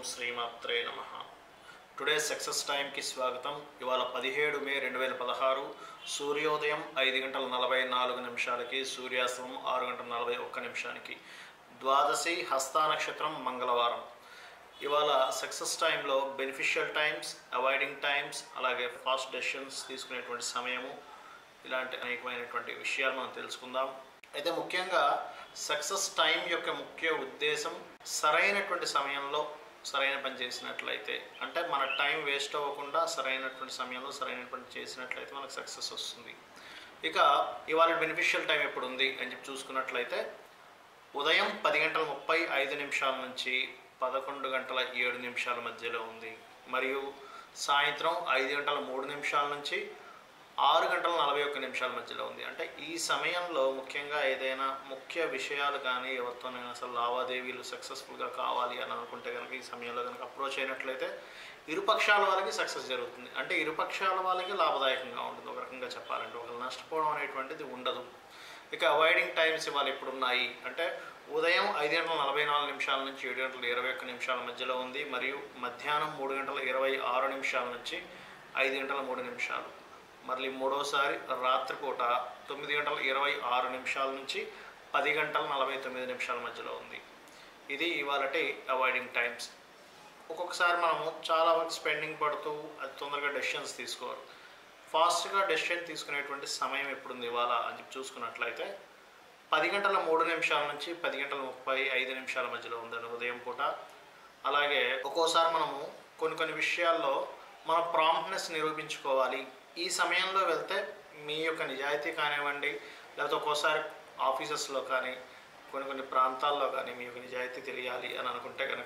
శ్రీమాత్రే నమ today success టైంకి స్వాగతం ఇవాళ పదిహేడు మే రెండు వేల పదహారు సూర్యోదయం ఐదు గంటల నలభై నాలుగు నిమిషాలకి సూర్యాస్తమం ఆరు గంటల నలభై ఒక్క నిమిషానికి ద్వాదశి హస్తా నక్షత్రం మంగళవారం ఇవాళ సక్సెస్ టైంలో బెనిఫిషియల్ టైమ్స్ అవాయిడింగ్ టైమ్స్ అలాగే ఫాస్ట్ డెసిషన్స్ తీసుకునేటువంటి సమయము ఇలాంటి అనేకమైనటువంటి విషయాలు మనం తెలుసుకుందాం అయితే ముఖ్యంగా సక్సెస్ టైం యొక్క ముఖ్య ఉద్దేశం సరైనటువంటి సమయంలో సరైన పని చేసినట్లయితే అంటే మన టైం వేస్ట్ అవ్వకుండా సరైనటువంటి సమయంలో సరైనటువంటి చేసినట్లయితే మనకు సక్సెస్ వస్తుంది ఇక ఇవాళ బెనిఫిషియల్ టైం ఎప్పుడు ఉంది అని చెప్పి చూసుకున్నట్లయితే ఉదయం పది గంటల ముప్పై ఐదు నిమిషాల నుంచి పదకొండు గంటల ఏడు నిమిషాల మధ్యలో ఉంది మరియు సాయంత్రం ఐదు గంటల మూడు నిమిషాల నుంచి ఆరు గంటల నలభై ఒక్క నిమిషాల మధ్యలో ఉంది అంటే ఈ సమయంలో ముఖ్యంగా ఏదైనా ముఖ్య విషయాలు కానీ ఎవరితోనైనా అసలు లావాదేవీలు సక్సెస్ఫుల్గా కావాలి అని అనుకుంటే కనుక ఈ సమయంలో కనుక అప్రోచ్ అయినట్లయితే ఇరుపక్షాల వాళ్ళకి సక్సెస్ జరుగుతుంది అంటే ఇరుపక్షాల వాళ్ళకి లాభదాయకంగా ఉంటుంది ఒక రకంగా చెప్పాలంటే ఒకరు నష్టపోవడం అనేటువంటిది ఉండదు ఇక అవాయిడింగ్ టైమ్స్ ఇవాళ ఇప్పుడు ఉన్నాయి అంటే ఉదయం ఐదు గంటల నలభై నాలుగు నిమిషాల నుంచి ఏడు గంటల ఇరవై ఒక్క నిమిషాల మధ్యలో ఉంది మరియు మధ్యాహ్నం మూడు గంటల ఇరవై ఆరు నిమిషాల నుంచి ఐదు గంటల మూడు నిమిషాలు మళ్ళీ మూడోసారి రాత్రిపూట తొమ్మిది గంటల ఇరవై ఆరు నిమిషాల నుంచి పది గంటల నలభై తొమ్మిది నిమిషాల మధ్యలో ఉంది ఇది ఇవాళటి అవాయిడింగ్ టైమ్స్ ఒక్కొక్కసారి మనము చాలా వర్క్ స్పెండింగ్ పడుతూ అది తొందరగా డెసిషన్స్ తీసుకోవాలి ఫాస్ట్గా డెసిషన్ తీసుకునేటువంటి సమయం ఎప్పుడుంది ఇవాళ అని చెప్పి చూసుకున్నట్లయితే పది గంటల మూడు నిమిషాల నుంచి పది గంటల ముప్పై ఐదు నిమిషాల మధ్యలో ఉందండి ఉదయం పూట అలాగే ఒక్కోసారి మనము కొన్ని కొన్ని విషయాల్లో మన ప్రాంప్ట్నెస్ నిరూపించుకోవాలి ఈ సమయంలో వెళ్తే మీ యొక్క నిజాయితీ కానివ్వండి లేకపోతే ఒక్కోసారి ఆఫీసెస్లో కానీ కొన్ని కొన్ని ప్రాంతాల్లో కానీ మీ యొక్క నిజాయితీ తెలియాలి అని అనుకుంటే కనుక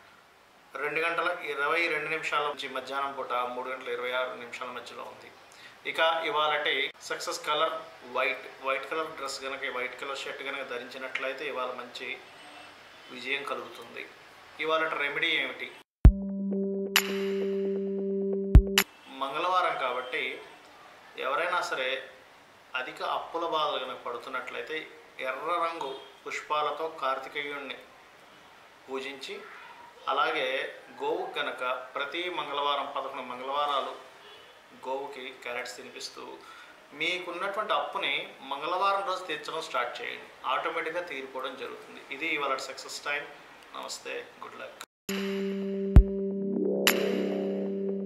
రెండు గంటల ఇరవై రెండు నిమిషాల నుంచి మధ్యాహ్నం పూట మూడు గంటల ఇరవై ఆరు నిమిషాల మధ్యలో ఉంది ఇక ఇవాళటి success colour white white colour dress కనుక వైట్ కలర్ షర్ట్ కనుక ధరించినట్లయితే ఇవాళ మంచి విజయం కలుగుతుంది ఇవాళ రెమెడీ ఏమిటి మంగళవారం కాబట్టి ఎవరైనా సరే అధిక అప్పుల బాధలు కనుక పడుతున్నట్లయితే ఎర్ర రంగు పుష్పాలతో కార్తికేయుణ్ణి పూజించి అలాగే గోవు కనుక ప్రతి మంగళవారం పదకొండు మంగళవారాలు గోవుకి క్యారెట్స్ తినిపిస్తూ మీకున్నటువంటి అప్పుని మంగళవారం రోజు తీర్చడం స్టార్ట్ చేయండి ఆటోమేటిక్గా తీరిపోవడం జరుగుతుంది ఇది ఇవాళ సక్సెస్ టైం నమస్తే గుడ్ లక్